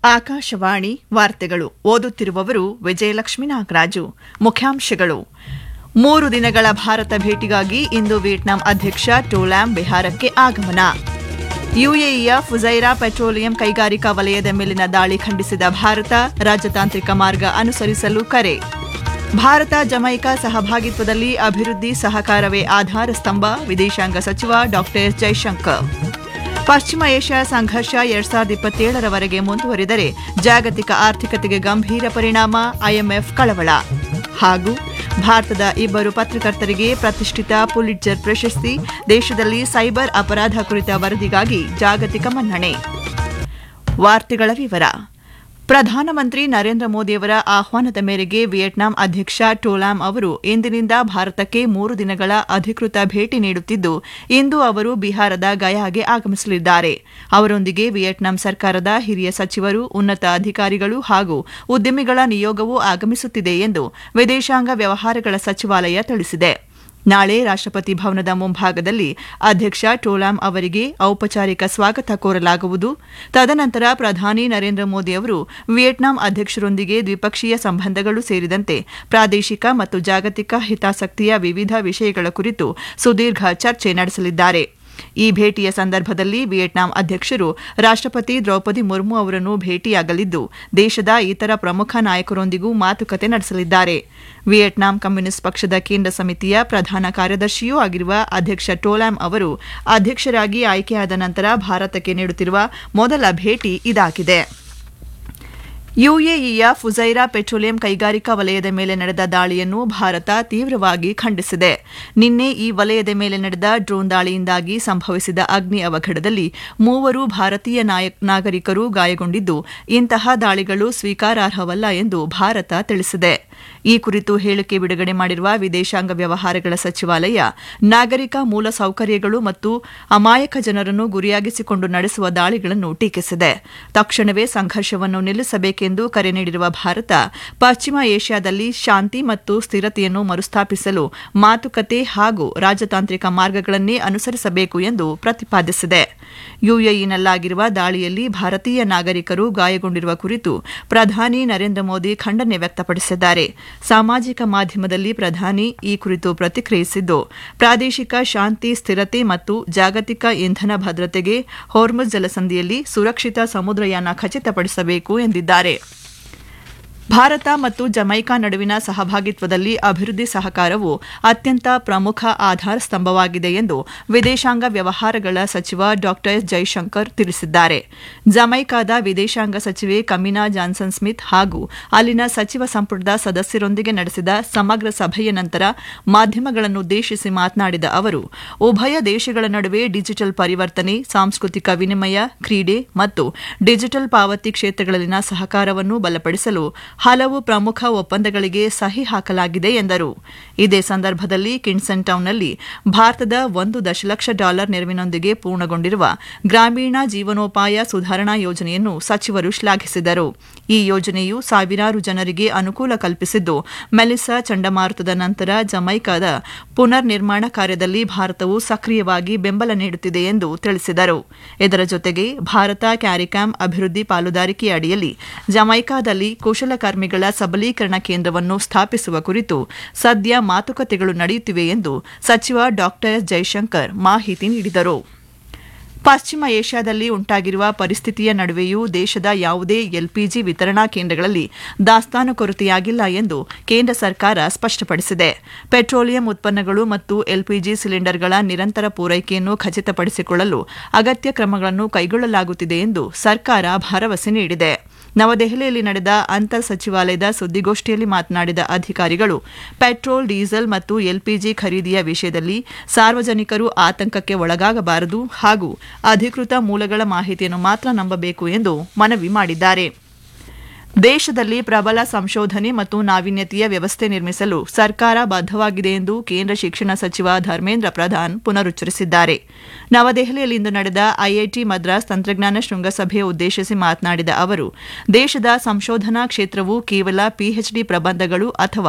ಆಕಾಶವಾಣಿ ವಾರ್ತೆಗಳು ಓದುತ್ತಿರುವವರು ವಿಜಯಲಕ್ಷ್ಮಿ ನಾಗರಾಜು ಮುಖ್ಯಾಂಶಗಳು ಮೂರು ದಿನಗಳ ಭಾರತ ಭೇಟಿಗಾಗಿ ಇಂದು ವಿಯೆಟ್ನಾಂ ಅಧ್ಯಕ್ಷ ಟೋಲಾಮ್ ಬಿಹಾರಕ್ಕೆ ಆಗಮನ ಯುಎಇಯ ಫುಜೈರಾ ಪೆಟ್ರೋಲಿಯಂ ಕೈಗಾರಿಕಾ ವಲಯದ ಮೇಲಿನ ದಾಳಿ ಖಂಡಿಸಿದ ಭಾರತ ರಾಜತಾಂತ್ರಿಕ ಮಾರ್ಗ ಅನುಸರಿಸಲು ಕರೆ ಭಾರತ ಜಮೈಕಾ ಸಹಭಾಗಿತ್ವದಲ್ಲಿ ಅಭಿವೃದ್ಧಿ ಸಹಕಾರವೇ ಆಧಾರ ಸ್ತಂಭ ವಿದೇಶಾಂಗ ಸಚಿವ ಡಾ ಜೈಶಂಕರ್ ಪಶ್ಚಿಮ ಏಷ್ಯಾ ಸಂಘರ್ಷ ಎರಡ್ ಸಾವಿರದ ಇಪ್ಪತ್ತೇಳರವರೆಗೆ ಮುಂದುವರಿದರೆ ಜಾಗತಿಕ ಆರ್ಥಿಕತೆಗೆ ಗಂಭೀರ ಪರಿಣಾಮ ಐಎಂಎಫ್ ಕಳವಳ ಹಾಗೂ ಭಾರತದ ಇಬ್ಬರು ಪತ್ರಕರ್ತರಿಗೆ ಪ್ರತಿಷ್ಠಿತ ಪುಲಿಟ್ಜರ್ ಪ್ರಶಸ್ತಿ ದೇಶದಲ್ಲಿ ಸೈಬರ್ ಅಪರಾಧ ಕುರಿತ ವರದಿಗಾಗಿ ಜಾಗತಿಕ ಮನ್ನಣೆ ವಾರ್ತೆಗಳ ವಿವರ ಪ್ರಧಾನಮಂತ್ರಿ ನರೇಂದ್ರ ಮೋದಿಯವರ ಆಹ್ವಾನದ ಮೇರೆಗೆ ವಿಯೆಟ್ನಾಂ ಅಧ್ಯಕ್ಷ ಟೋಲಾಮ್ ಅವರು ಇಂದಿನಿಂದ ಭಾರತಕ್ಕೆ ಮೂರು ದಿನಗಳ ಅಧಿಕೃತ ಭೇಟಿ ನೀಡುತ್ತಿದ್ದು ಇಂದು ಅವರು ಬಿಹಾರದ ಗಯಾಗೆ ಆಗಮಿಸಲಿದ್ದಾರೆ ಅವರೊಂದಿಗೆ ವಿಯೆಟ್ನಾಂ ಸರ್ಕಾರದ ಹಿರಿಯ ಸಚಿವರು ಉನ್ನತ ಅಧಿಕಾರಿಗಳು ಹಾಗೂ ಉದ್ಯಮಿಗಳ ನಿಯೋಗವೂ ಆಗಮಿಸುತ್ತಿದೆ ಎಂದು ವಿದೇಶಾಂಗ ವ್ಯವಹಾರಗಳ ಸಚಿವಾಲಯ ತಿಳಿಸಿದೆ ನಾಳೆ ರಾಷ್ಟ್ರಪತಿ ಭವನದ ಮುಂಭಾಗದಲ್ಲಿ ಅಧ್ಯಕ್ಷ ಟೋಲಾಮ್ ಅವರಿಗೆ ಔಪಚಾರಿಕ ಸ್ವಾಗತ ಕೋರಲಾಗುವುದು ತದನಂತರ ಪ್ರಧಾನಿ ನರೇಂದ್ರ ಮೋದಿ ಅವರು ವಿಯೆಟ್ನಾಂ ಅಧ್ಯಕ್ಷರೊಂದಿಗೆ ದ್ವಿಪಕ್ಷೀಯ ಸಂಬಂಧಗಳು ಸೇರಿದಂತೆ ಪ್ರಾದೇಶಿಕ ಮತ್ತು ಜಾಗತಿಕ ಹಿತಾಸಕ್ತಿಯ ವಿವಿಧ ವಿಷಯಗಳ ಕುರಿತು ಸುದೀರ್ಘ ಚರ್ಚೆ ನಡೆಸಲಿದ್ದಾರೆ ಈ ಭೇಟಿಯ ಸಂದರ್ಭದಲ್ಲಿ ವಿಯೆಟ್ನಾಂ ಅಧ್ಯಕ್ಷರು ರಾಷ್ಟ್ರಪತಿ ದ್ರೌಪದಿ ಮುರ್ಮು ಅವರನ್ನು ಭೇಟಿಯಾಗಲಿದ್ದು ದೇಶದ ಇತರ ಪ್ರಮುಖ ನಾಯಕರೊಂದಿಗೂ ಮಾತುಕತೆ ನಡೆಸಲಿದ್ದಾರೆ ವಿಯೆಟ್ನಾಂ ಕಮ್ಯುನಿಸ್ಟ್ ಪಕ್ಷದ ಕೇಂದ್ರ ಸಮಿತಿಯ ಪ್ರಧಾನ ಕಾರ್ಯದರ್ಶಿಯೂ ಆಗಿರುವ ಅಧ್ಯಕ್ಷ ಟೋಲಾಮ್ ಅವರು ಅಧ್ಯಕ್ಷರಾಗಿ ಆಯ್ಕೆಯಾದ ನಂತರ ಭಾರತಕ್ಕೆ ನೀಡುತ್ತಿರುವ ಮೊದಲ ಭೇಟಿ ಇದಾಗಿದೆ ಯುಎಇಯ ಫುಜೈರಾ ಪೆಟ್ರೋಲಿಯಂ ಕೈಗಾರಿಕಾ ವಲಯದ ಮೇಲೆ ನಡೆದ ದಾಳಿಯನ್ನು ಭಾರತ ತೀವ್ರವಾಗಿ ಖಂಡಿಸಿದೆ ನಿನ್ನೆ ಈ ವಲಯದ ಮೇಲೆ ನಡೆದ ಡ್ರೋನ್ ದಾಳಿಯಿಂದಾಗಿ ಸಂಭವಿಸಿದ ಅಗ್ನಿ ಅವಘಡದಲ್ಲಿ ಮೂವರು ಭಾರತೀಯ ನಾಗರಿಕರು ಗಾಯಗೊಂಡಿದ್ದು ಇಂತಹ ದಾಳಿಗಳು ಸ್ವೀಕಾರಾರ್ಹವಲ್ಲ ಎಂದು ಭಾರತ ತಿಳಿಸಿದೆ ಈ ಕುರಿತು ಹೇಳಿಕೆ ಬಿಡುಗಡೆ ಮಾಡಿರುವ ವಿದೇಶಾಂಗ ವ್ಯವಹಾರಗಳ ಸಚಿವಾಲಯ ನಾಗರಿಕ ಮೂಲ ಸೌಕರ್ಯಗಳು ಮತ್ತು ಅಮಾಯಕ ಜನರನ್ನು ಗುರಿಯಾಗಿಸಿಕೊಂಡು ನಡೆಸುವ ದಾಳಿಗಳನ್ನು ಟೀಕಿಸಿದೆ ತಕ್ಷಣವೇ ಸಂಘರ್ಷವನ್ನು ನಿಲ್ಲಿಸಬೇಕೆಂದು ಕರೆ ನೀಡಿರುವ ಭಾರತ ಪಶ್ಚಿಮ ಏಷ್ಯಾದಲ್ಲಿ ಶಾಂತಿ ಮತ್ತು ಸ್ಥಿರತೆಯನ್ನು ಮರುಸ್ಥಾಪಿಸಲು ಮಾತುಕತೆ ಹಾಗೂ ರಾಜತಾಂತ್ರಿಕ ಮಾರ್ಗಗಳನ್ನೇ ಅನುಸರಿಸಬೇಕು ಎಂದು ಪ್ರತಿಪಾದಿಸಿದೆ ಯುಎಇನಲ್ಲಾಗಿರುವ ದಾಳಿಯಲ್ಲಿ ಭಾರತೀಯ ನಾಗರಿಕರು ಗಾಯಗೊಂಡಿರುವ ಕುರಿತು ಪ್ರಧಾನಿ ನರೇಂದ್ರ ಮೋದಿ ಖಂಡನೆ ವ್ಯಕ್ತಪಡಿಸಿದ್ದಾರೆ ಸಾಮಾಜಿಕ ಮಾಧ್ಯಮದಲ್ಲಿ ಪ್ರಧಾನಿ ಈ ಕುರಿತು ಪ್ರತಿಕ್ರಿಯಿಸಿದ್ದು ಪ್ರಾದೇಶಿಕ ಶಾಂತಿ ಸ್ಥಿರತೆ ಮತ್ತು ಜಾಗತಿಕ ಇಂಧನ ಭದ್ರತೆಗೆ ಹೋರ್ಮುಜ್ ಜಲಸಂಧಿಯಲ್ಲಿ ಸುರಕ್ಷಿತ ಸಮುದ್ರಯಾನ ಖಚಿತಪಡಿಸಬೇಕು ಎಂದಿದ್ದಾರೆ ಭಾರತ ಮತ್ತು ಜಮೈಕಾ ನಡುವಿನ ಸಹಭಾಗಿತ್ವದಲ್ಲಿ ಅಭಿವೃದ್ಧಿ ಸಹಕಾರವು ಅತ್ಯಂತ ಪ್ರಮುಖ ಆಧಾರ ಸ್ತಂಭವಾಗಿದೆ ಎಂದು ವಿದೇಶಾಂಗ ವ್ಯವಹಾರಗಳ ಸಚಿವ ಡಾ ಜೈಶಂಕರ್ ತಿಳಿಸಿದ್ದಾರೆ ಜಮೈಕಾದ ವಿದೇಶಾಂಗ ಸಚಿವೆ ಕಮಿನಾ ಜಾನ್ಸನ್ ಸ್ಮಿತ್ ಹಾಗೂ ಅಲ್ಲಿನ ಸಚಿವ ಸಂಪುಟದ ಸದಸ್ಯರೊಂದಿಗೆ ನಡೆಸಿದ ಸಮಗ್ರ ಸಭೆಯ ನಂತರ ಮಾಧ್ಯಮಗಳನ್ನುದ್ದೇಶಿಸಿ ಮಾತನಾಡಿದ ಅವರು ಉಭಯ ದೇಶಗಳ ನಡುವೆ ಡಿಜಿಟಲ್ ಪರಿವರ್ತನೆ ಸಾಂಸ್ಕೃತಿಕ ವಿನಿಮಯ ಕ್ರೀಡೆ ಮತ್ತು ಡಿಜಿಟಲ್ ಪಾವತಿ ಕ್ಷೇತ್ರಗಳಲ್ಲಿನ ಸಹಕಾರವನ್ನು ಬಲಪಡಿಸಲು ಹಲವು ಪ್ರಮುಖ ಒಪ್ಪಂದಗಳಿಗೆ ಸಹಿ ಹಾಕಲಾಗಿದೆ ಎಂದರು ಇದೇ ಸಂದರ್ಭದಲ್ಲಿ ಕಿನ್ಸನ್ ಟೌನ್ನಲ್ಲಿ ಭಾರತದ ಒಂದು ದಶಲಕ್ಷ ಡಾಲರ್ ನೆರವಿನೊಂದಿಗೆ ಪೂರ್ಣಗೊಂಡಿರುವ ಗ್ರಾಮೀಣ ಜೀವನೋಪಾಯ ಸುಧಾರಣಾ ಯೋಜನೆಯನ್ನು ಸಚಿವರು ಶ್ಲಾಘಿಸಿದರು ಈ ಯೋಜನೆಯು ಸಾವಿರಾರು ಜನರಿಗೆ ಅನುಕೂಲ ಕಲ್ಪಿಸಿದ್ದು ಮೆಲಿಸಾ ಚಂಡಮಾರುತದ ನಂತರ ಜಮೈಕಾದ ಪುನರ್ ನಿರ್ಮಾಣ ಕಾರ್ಯದಲ್ಲಿ ಭಾರತವು ಸಕ್ರಿಯವಾಗಿ ಬೆಂಬಲ ನೀಡುತ್ತಿದೆ ಎಂದು ತಿಳಿಸಿದರು ಇದರ ಜೊತೆಗೆ ಭಾರತ ಕ್ಯಾರಿಕ್ಯಾಮ್ ಅಭಿವೃದ್ಧಿ ಪಾಲುದಾರಿಕೆ ಅಡಿಯಲ್ಲಿ ಜಮೈಕಾದಲ್ಲಿ ಕುಶಲಕರ್ಮಿಗಳ ಸಬಲೀಕರಣ ಕೇಂದ್ರವನ್ನು ಸ್ಥಾಪಿಸುವ ಕುರಿತು ಸದ್ಯ ಮಾತುಕತೆಗಳು ನಡೆಯುತ್ತಿವೆ ಎಂದು ಸಚಿವ ಡಾ ಜೈಶಂಕರ್ ಮಾಹಿತಿ ನೀಡಿದರು ಪಶ್ಚಿಮ ಏಷ್ಯಾದಲ್ಲಿ ಉಂಟಾಗಿರುವ ಪರಿಸ್ಥಿತಿಯ ನಡುವೆಯೂ ದೇಶದ ಯಾವುದೇ ಎಲ್ಪಿಜಿ ವಿತರಣಾ ಕೇಂದ್ರಗಳಲ್ಲಿ ದಾಸ್ತಾನು ಕೊರತೆಯಾಗಿಲ್ಲ ಎಂದು ಕೇಂದ್ರ ಸರ್ಕಾರ ಸ್ಪಷ್ಟಪಡಿಸಿದೆ ಪೆಟ್ರೋಲಿಯಂ ಉತ್ಪನ್ನಗಳು ಮತ್ತು ಎಲ್ಪಿಜಿ ಸಿಲಿಂಡರ್ಗಳ ನಿರಂತರ ಪೂರೈಕೆಯನ್ನು ಖಚಿತಪಡಿಸಿಕೊಳ್ಳಲು ಅಗತ್ಯ ಕ್ರಮಗಳನ್ನು ಕೈಗೊಳ್ಳಲಾಗುತ್ತಿದೆ ಎಂದು ಸರ್ಕಾರ ಭರವಸೆ ನೀಡಿದೆ ನವದೆಹಲಿಯಲ್ಲಿ ನಡೆದ ಅಂತರ್ ಸಚಿವಾಲಯದ ಸುದ್ದಿಗೋಷ್ಠಿಯಲ್ಲಿ ಮಾತನಾಡಿದ ಅಧಿಕಾರಿಗಳು ಪೆಟ್ರೋಲ್ ಡೀಸೆಲ್ ಮತ್ತು ಎಲ್ಪಿಜಿ ಖರೀದಿಯ ವಿಷಯದಲ್ಲಿ ಸಾರ್ವಜನಿಕರು ಆತಂಕಕ್ಕೆ ಒಳಗಾಗಬಾರದು ಹಾಗೂ ಅಧಿಕೃತ ಮೂಲಗಳ ಮಾಹಿತಿಯನ್ನು ಮಾತ್ರ ನಂಬಬೇಕು ಎಂದು ಮನವಿ ಮಾಡಿದ್ದಾರೆ ದೇಶದಲ್ಲಿ ಪ್ರಬಲ ಸಂಶೋಧನೆ ಮತ್ತು ನಾವೀನ್ಯತೆಯ ವ್ಯವಸ್ಥೆ ನಿರ್ಮಿಸಲು ಸರ್ಕಾರ ಬದ್ಧವಾಗಿದೆ ಎಂದು ಕೇಂದ್ರ ಶಿಕ್ಷಣ ಸಚಿವ ಧರ್ಮೇಂದ್ರ ಪ್ರಧಾನ್ ಪುನರುಚ್ಚರಿಸಿದ್ದಾರೆ ನವದೆಹಲಿಯಲ್ಲಿಂದು ನಡೆದ ಐಐಟಿ ಮದ್ರಾಸ್ ತಂತ್ರಜ್ಞಾನ ಶೃಂಗಸಭೆ ಉದ್ದೇಶಿಸಿ ಮಾತನಾಡಿದ ಅವರು ದೇಶದ ಸಂಶೋಧನಾ ಕ್ಷೇತ್ರವು ಕೇವಲ ಪಿಎಚ್ಡಿ ಪ್ರಬಂಧಗಳು ಅಥವಾ